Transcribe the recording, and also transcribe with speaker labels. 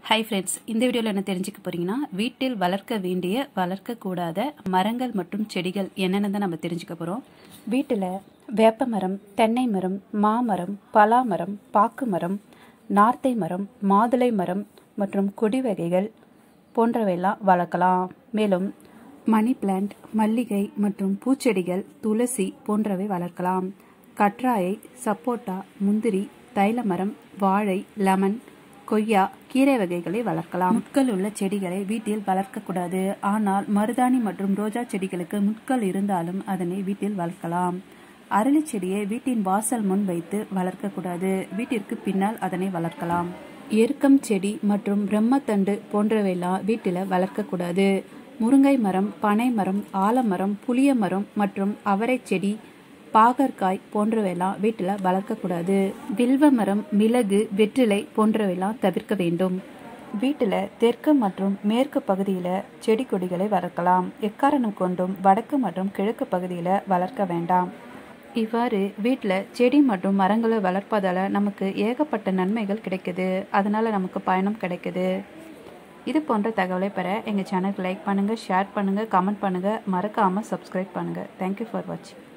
Speaker 1: hi friends இந்த வீடியோவில் என்ன தெரிஞ்சுக்க போறீங்கன்னா வீட்டில் வளர்க்க வேண்டிய வளர்க்கக்கூடாத மரங்கள் மற்றும் செடிகள் என்னென்னு தான் நம்ம தெரிஞ்சுக்க போகிறோம் வீட்டில் வேப்ப மரம் தென்னை மரம் மாமரம் பலா மரம் பாக்கு மரம் நார்த்தை மரம் மாதுளை மரம் மற்றும் கொடி வகைகள் போன்றவையெல்லாம் வளர்க்கலாம் மேலும் மணி பிளான்ட் மல்லிகை மற்றும் பூச்செடிகள் துளசி போன்றவை வளர்க்கலாம் கற்றாழை சப்போட்டா முந்திரி தைல மரம் வாழை லெமன் கொய்யா கீரை வகைகளை வளர்க்கலாம் முட்கள் உள்ள செடிகளை வீட்டில் வளர்க்கக்கூடாது ஆனால் மருதாணி மற்றும் ரோஜா செடிகளுக்கு முட்கள் இருந்தாலும் அதனை வீட்டில் வளர்க்கலாம் அரளி செடியை வீட்டின் வாசல் முன் வைத்து வளர்க்கக்கூடாது வீட்டிற்கு பின்னால் அதனை வளர்க்கலாம் எருக்கம் செடி மற்றும் பிரம்மத்தண்டு போன்றவையெல்லாம் வீட்டில் வளர்க்கக்கூடாது முருங்கை மரம் பனை மரம் ஆலமரம் புளிய மரம் மற்றும் அவரை செடி பாகற்காய் போன்றவையெல்லாம் வீட்டில் வளர்க்கக்கூடாது வில்வ மரம் மிளகு வெற்றிலை போன்றவையெல்லாம் தவிர்க்க வேண்டும் வீட்டில் தெற்கு மற்றும் மேற்கு பகுதியில் செடி கொடிகளை வளர்க்கலாம் எக்காரணம் கொண்டும் வடக்கு மற்றும் கிழக்கு பகுதியில் வளர்க்க வேண்டாம் இவ்வாறு வீட்டில் செடி மற்றும் மரங்களை வளர்ப்பதால் நமக்கு ஏகப்பட்ட நன்மைகள் கிடைக்குது அதனால் நமக்கு பயணம் கிடைக்குது இது போன்ற தகவலை பெற எங்கள் சேனலுக்கு லைக் பண்ணுங்கள் ஷேர் பண்ணுங்கள் கமெண்ட் பண்ணுங்கள் மறக்காமல் சப்ஸ்கிரைப் பண்ணுங்கள் தேங்க்யூ ஃபார் வாட்சிங்